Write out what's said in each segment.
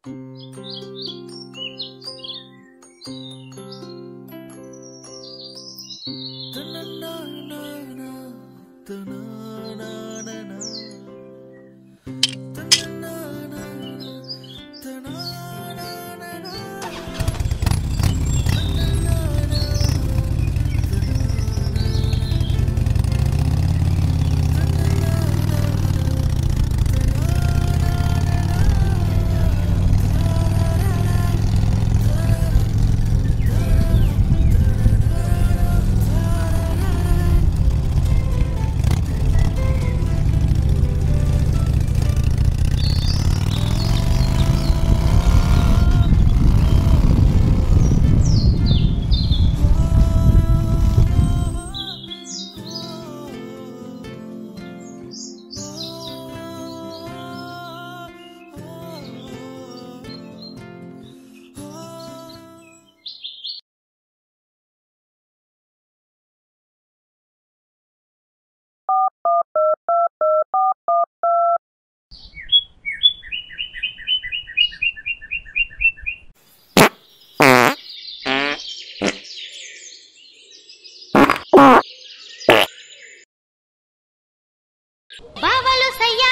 బావలు సయ్యా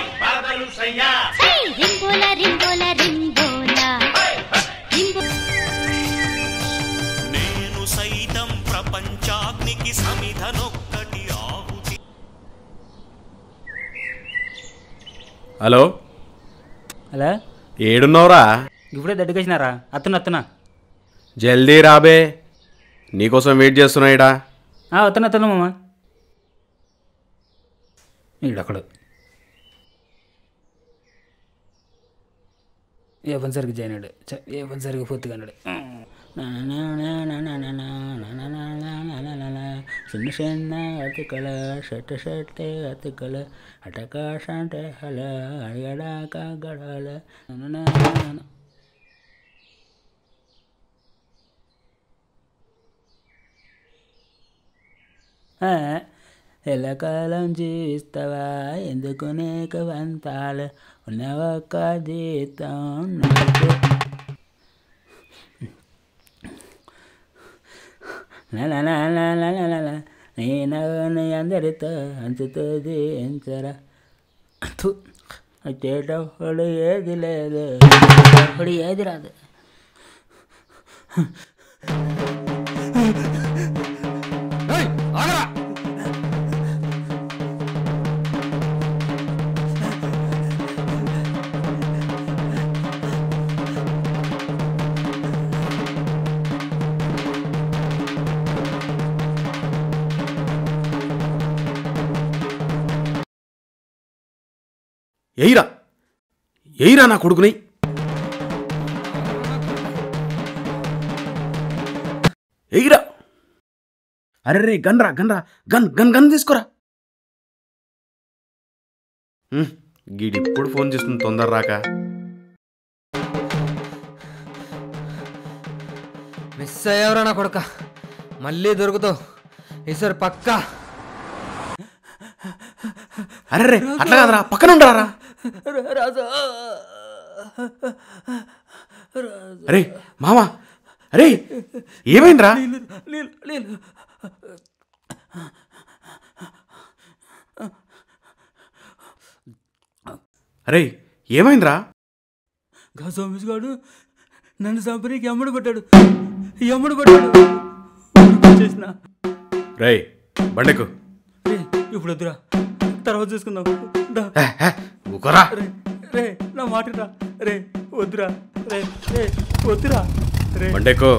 సై రింబోల రింబోల రింబోల రింబో నేను సైతం ప్రపంచాగ్నికి సమిధనొక్కటి ఆహుతి హలో హలో ఏడున్నావురా ఇప్పుడే దడ్డుకొచ్చినారా అత్తున అత్తున జల్దీ రాబే నీకోసం వెయిట్ చేస్తున్నాయిడా అత్తున అత్తున మామ ఈడొకడు ఏ పని సరిగ్గా చేయనాడు ఛ, ఏ పని సరిగ్గా పూర్తిగా అన్నాడు చిన్న చిన్న అతుకల షట్ షట్టే అతుకల అటకాశ అంటే హల అడిగడాక గడాల ఎల్లకాలం జీవిస్తావా ఎందుకు నీకు వంతాలు ఉన్న ఒక్క జీతం నాకు నీ నవ్వుని అందరితో అంచుతుంది ఎంచరా వచ్చేటప్పుడు ఏది లేదు అప్పుడు ఏది రాదు ఎయిరా ఎయిరా నా కొడుకుని ఎయిరా అరే రే గన్ రా గన్ రా గన్ గన్ గన్ తీసుకురా హ్మ్, గీడిప్పుడు ఫోన్ చేస్తుంది తొందర రాక మిస్ అయ్యావురా నా కొడుక మళ్ళీ దొరుకుతావు ఈసారి పక్కా అరే రే అట్లా కాదురా పక్కన ఉండరా రాజా అరే మామా అరే ఏమైందిరా నీళ్ళు నీళ్ళు అరే ఏమైందిరా గా సోమేష్ గాడు నన్ను చంపనీకి ఎమ్మడి పట్టాడు ఎమ్మడి పట్టాడు చేసిన రే బండెక్కు ఇప్పుడు వద్దురా తర్వాత చూసుకుందాం దా. హే, హే, ఊరుకోరా రే రే నా మాట రా రే వద్దురా రే రే వద్దురా రే బండెక్కు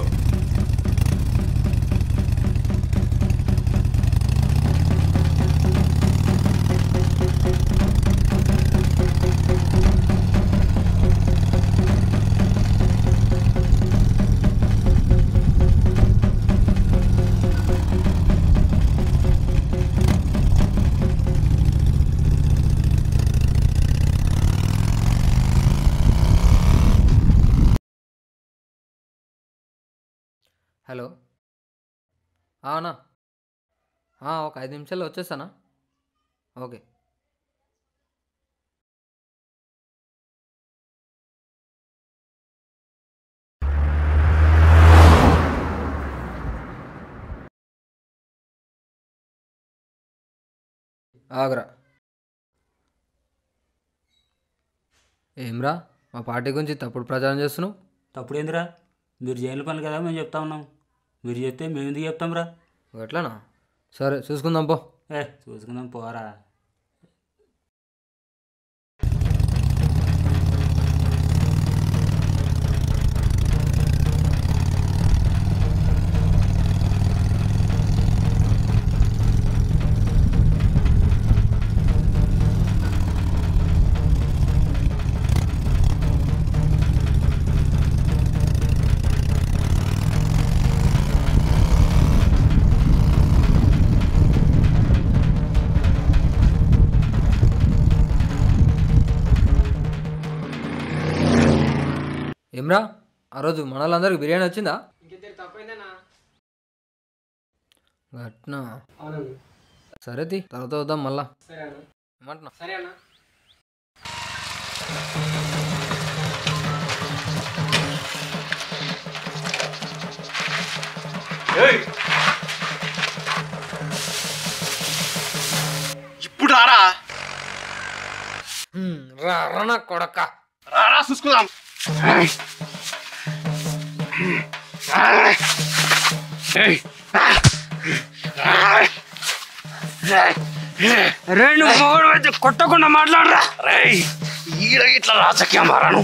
హలో అవునా ఒక ఐదు నిమిషాల్లో వచ్చేస్తానా ఓకే ఆగరా ఏమ్రా మా పార్టీ గురించి తప్పుడు ప్రచారం చేస్తున్నావు తప్పుడు ఏందిరా మీరు జైలు పనులు కదా మేము చెప్తా ఉన్నాం మీరు చెప్తే మేము ఎందుకు చెప్తాం రా ఎట్లానా సరే చూసుకుందాం పో ఏ చూసుకుందాం పోరా ఏమ్రా ఆ రోజు మన వాళ్ళందరికి బిర్యానీ వచ్చిందా గట్నా సరే తి తర్వాత వద్దాం మళ్ళా ఏమంటున్నా ఇప్పుడు రారా హ్మ్, రా రణ కొడక రారా చూసుకుందాం రెండు మూడు వచ్చి కొట్టకుండా మాట్లాడరా రేయ్ ఈడ ఇట్లా రాజకీయం మారాను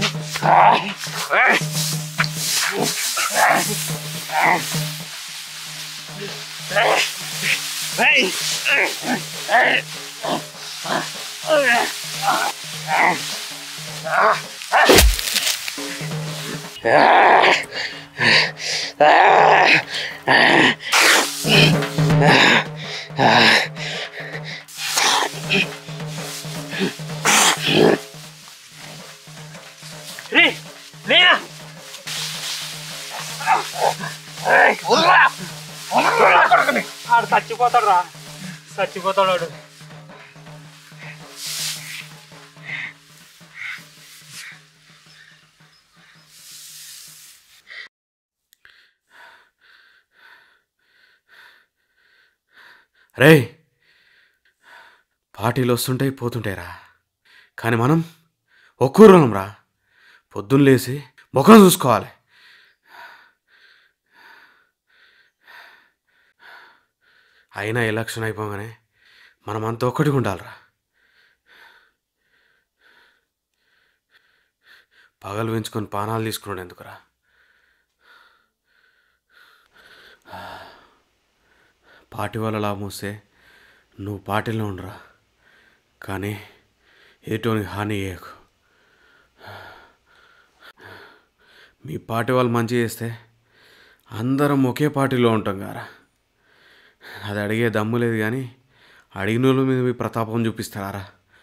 ఆడు చచ్చిపోతాడు రా చచ్చిపోతాడు వాడు రే పార్టీలు వస్తుంటాయి పోతుంటాయిరా కానీ మనం ఒక్కూరం రా పొద్దున్న లేచి ముఖం చూసుకోవాలి అయినా ఎలక్షన్ అయిపోగానే మనం అంత ఒక్కటిగా ఉండాలిరా పగలు పెంచుకొని పానాలు తీసుకున్నాడు ఎందుకురా పార్టీ వల్ల లాభం వస్తే నువ్వు పార్టీలో ఉండరా కానీ ఏటోనికి హాని చేయకు మీ పార్టీ వాళ్ళు మంచి చేస్తే అందరం ఒకే పార్టీలో ఉంటాం గారా అది అడిగే దమ్ము లేదు కానీ అడిగిన వాళ్ళ మీద మీ ప్రతాపం చూపిస్తారా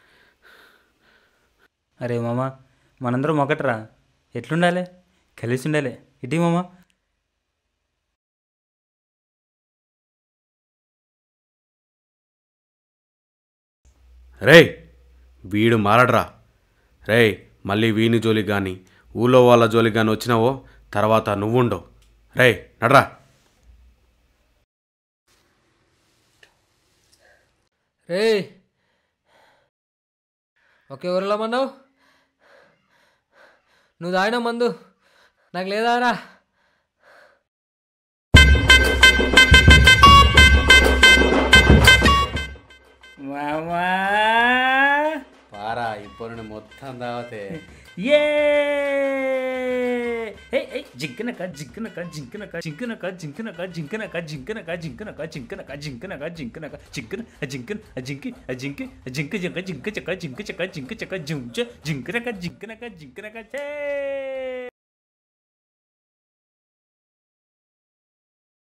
అరే మామ మనందరం ఒకటరా ఎట్లుండాలి కలిసి ఉండాలి ఇటీ మామ రేయ్ వీడు మారడ్రా రేయ్ మళ్ళీ వీని జోలికి కానీ ఊళ్ళో వాళ్ళ జోలికి కానీ వచ్చినావో తర్వాత నువ్వుండవు రేయ్ నడ్రా రే ఒకే ఊరిలో మందవు నువ్వు తాగిన మందు నాకు లేదారా మామా పారా ఇప్పుడు మొత్తం దావతే ఏ జింకనక జింకనక జింకనక జింకనక జింకనక జింకనక జింకనక జింకనక జింకనక జింకనక జింకనక జింకన జింకన్ జింకి జింకి జింక జింక జింక చక జింక చక జింక చక జింక జింకనక జింకనక జింకనక చే